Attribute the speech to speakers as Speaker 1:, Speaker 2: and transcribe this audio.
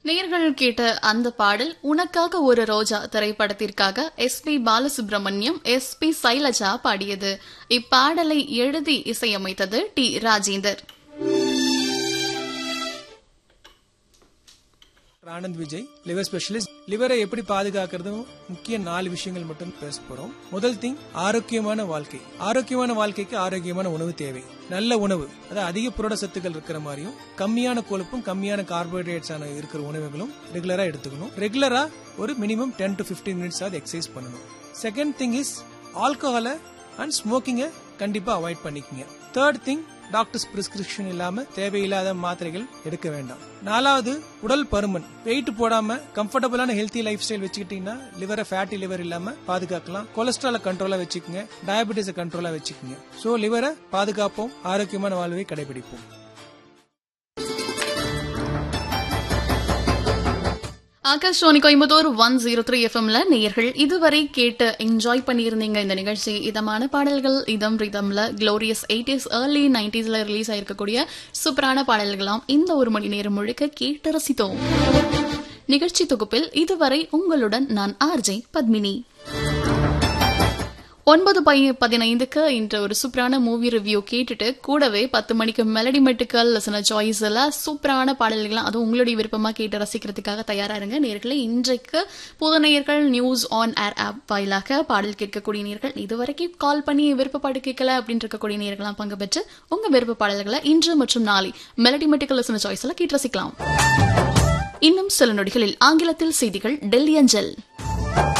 Speaker 1: நேர்கள் கேட்ட அந்த பாடல் உனக்காக ஒரு ரோஜா திரைப்படத்திற்காக S P Balasubramaniam S P Sailaja பாடியது இப்பாடலை எழுதி இசையமைத்தது T Rajendar
Speaker 2: Anand Vijay liver specialist லிவரை எப்படி பாதுகாக்கிறதும் முக்கிய நாலு விஷயங்கள் மட்டும் பேச போறோம் முதல் திங் ஆரோக்கியமான வாழ்க்கை ஆரோக்கியமான வாழ்க்கைக்கு ஆரோக்கியமான உணவு தேவை நல்ல உணவு அதாவது அதிக புரட சத்துக்கள் இருக்கிற மாதிரியும் கம்மியான கொழுப்பும் கம்மியான கார்போஹைட்ரேட்ஸ் ஆன இருக்கிற உணவுகளும் ரெகுலரா எடுத்துக்கணும் ரெகுலரா ஒரு minimum ten to fifteen minutes ஆகுது எக்ஸசைஸ் பண்ணணும் செகண்ட் திங் இஸ் ஆல்கஹாலை அண்ட் ஸ்மோக்கிங்கை கண்டிப்பா அவாய்ட் பண்ணிக்கங்க தேர்ட் திங் டாக்டர்ஸ் பிரிஸ்கிரிப்ஷன் இல்லாம தேவையில்லாத மாத்திரைகள் எடுக்க வேண்டாம் நாலாவது உடல் பருமன் வெயிட் போடாம கம்ஃபர்டபுளான ஹெல்த்தி லைஃப் ஸ்டைல் வச்சுக்கிட்டீங்கன்னா லிவரை ஃபேட்டி லிவர் இல்லாம பாதுகாக்கலாம் கொலஸ்ட்ரால கண்ட்ரோலா வச்சுக்கோங்க டயபெட்டிஸை கண்ட்ரோலா வச்சுக்கோங்க சோ லிவரை பாதுகாப்போம் ஆரோக்கியமான வாழ்வை கடைபிடிப்போம்
Speaker 1: Akashvani Coimbatore one zero three எஃப்எம்ல நேயர்கள் இதுவரை கேட்டு என்ஜாய் பண்ணியிருந்தீங்க இந்த நிகழ்ச்சி இதமான பாடல்கள் இதம் ரிதம்ல குளோரியஸ் எயிட்டிஸ் ஏர்லி நைன்டிஸ்ல ரிலீஸ் ஆயிருக்கக்கூடிய சூப்பரான பாடல்களாம் இந்த ஒரு மணி நேரம் முழுக்க கேட்டு ரசித்தோம் நிகழ்ச்சி தொகுப்பில் இதுவரை உங்களுடன் நான் ஆர்ஜே பத்மினி ஒன்பது பை பதினைந்துக்கு இன்று ஒரு சூப்பரான மூவி ரிவ்யூ கேட்டுட்டு கூடவே பத்து மணிக்கு மெலடி மெட்டுக்கள் லசன சாய்ஸ் எல்லாம் சூப்பரான பாடல்கள்லாம் அதுவும் உங்களுடைய விருப்பமா கேட்டு ரசிக்கிறதுக்காக தயாரா இருங்க நேர்களை இன்றைக்கு புது நேயர்கள் நியூஸ் ஆன் ஏர் ஆப் வாயிலாக பாடல் கேட்கக்கூடிய நேர்கள் இதுவரைக்கும் கால் பண்ணி விருப்பப்பாடு கேட்கல அப்படின்னு இருக்கக்கூடிய நேர்கள்லாம் பங்கு பெற்று உங்க விருப்ப பாடல்களை இன்று மற்றும் நாளை மெலடி மெட்டுக்கள் லசன சாய்ஸ் எல்லாம் கேட்டு ரசிக்கலாம் இன்னும் சில நொடிகளில் ஆங்கிலத்தில் செய்திகள் டெல்லி அஞ்சல்